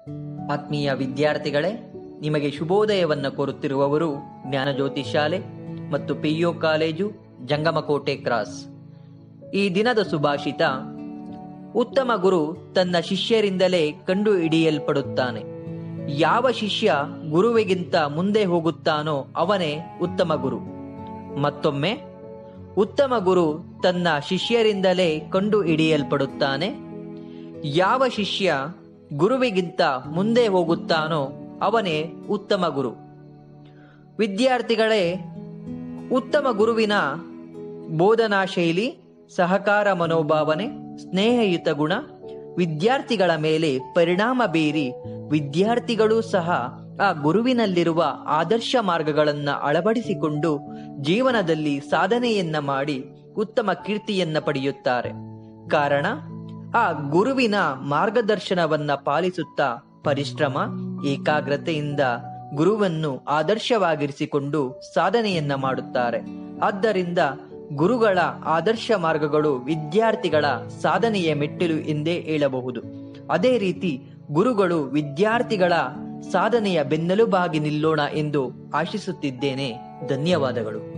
ಆತ್ಮೀಯ ವಿದ್ಯಾರ್ಥಿಗಳೇ ನಿಮಗೆ ಶುಭೋದಯವನ್ನು ಕೋರುತ್ತಿರುವವರು ಜ್ಞಾನಜ್ಯೋತಿ ಶಾಲೆ ಮತ್ತು ಪಿಯು ಕಾಲೇಜು ಜಂಗಮಕೋಟೆ ಕ್ರಾಸ್ ಈ ದಿನದ ಸುಭಾಷಿತ ಉತ್ತಮ ಗುರು ತನ್ನ ಶಿಷ್ಯರಿಂದಲೇ ಕಂಡು ಹಿಡಿಯಲ್ಪಡುತ್ತಾನೆ ಯಾವ ಶಿಷ್ಯ ಗುರುವಿಗಿಂತ ಮುಂದೆ ಹೋಗುತ್ತಾನೋ ಅವನೇ ಉತ್ತಮ ಗುರು ಮತ್ತೊಮ್ಮೆ ಉತ್ತಮ ಗುರು ತನ್ನ ಶಿಷ್ಯರಿಂದಲೇ ಕಂಡು ಹಿಡಿಯಲ್ಪಡುತ್ತಾನೆ ಯಾವ ಶಿಷ್ಯ ಗುರುವಿಗಿಂತ ಮುಂದೆ ಹೋಗುತ್ತಾನೋ ಅವನೇ ಉತ್ತಮ ಗುರು ವಿದ್ಯಾರ್ಥಿಗಳೇ ಉತ್ತಮ ಗುರುವಿನ ಬೋಧನಾ ಶೈಲಿ ಸಹಕಾರ ಮನೋಭಾವನೆ ಸ್ನೇಹಯುತ ಗುಣ ವಿದ್ಯಾರ್ಥಿಗಳ ಮೇಲೆ ಪರಿಣಾಮ ಬೀರಿ ವಿದ್ಯಾರ್ಥಿಗಳು ಸಹ ಆ ಗುರುವಿನಲ್ಲಿರುವ ಆದರ್ಶ ಮಾರ್ಗಗಳನ್ನ ಅಳವಡಿಸಿಕೊಂಡು ಜೀವನದಲ್ಲಿ ಸಾಧನೆಯನ್ನ ಮಾಡಿ ಉತ್ತಮ ಕೀರ್ತಿಯನ್ನ ಪಡೆಯುತ್ತಾರೆ ಕಾರಣ ಆ ಗುರುವಿನ ಮಾರ್ಗದರ್ಶನವನ್ನ ಪಾಲಿಸುತ್ತಾ ಪರಿಶ್ರಮ ಏಕಾಗ್ರತೆಯಿಂದ ಗುರುವನ್ನು ಆದರ್ಶವಾಗಿರಿಸಿಕೊಂಡು ಸಾಧನೆಯನ್ನ ಮಾಡುತ್ತಾರೆ ಆದ್ದರಿಂದ ಗುರುಗಳ ಆದರ್ಶ ಮಾರ್ಗಗಳು ವಿದ್ಯಾರ್ಥಿಗಳ ಸಾಧನೆಯ ಮೆಟ್ಟಿಲು ಎಂದೇ ಹೇಳಬಹುದು ಅದೇ ರೀತಿ ಗುರುಗಳು ವಿದ್ಯಾರ್ಥಿಗಳ ಸಾಧನೆಯ ಬೆನ್ನೆಲುಬಾಗಿ ನಿಲ್ಲೋಣ ಎಂದು ಆಶಿಸುತ್ತಿದ್ದೇನೆ ಧನ್ಯವಾದಗಳು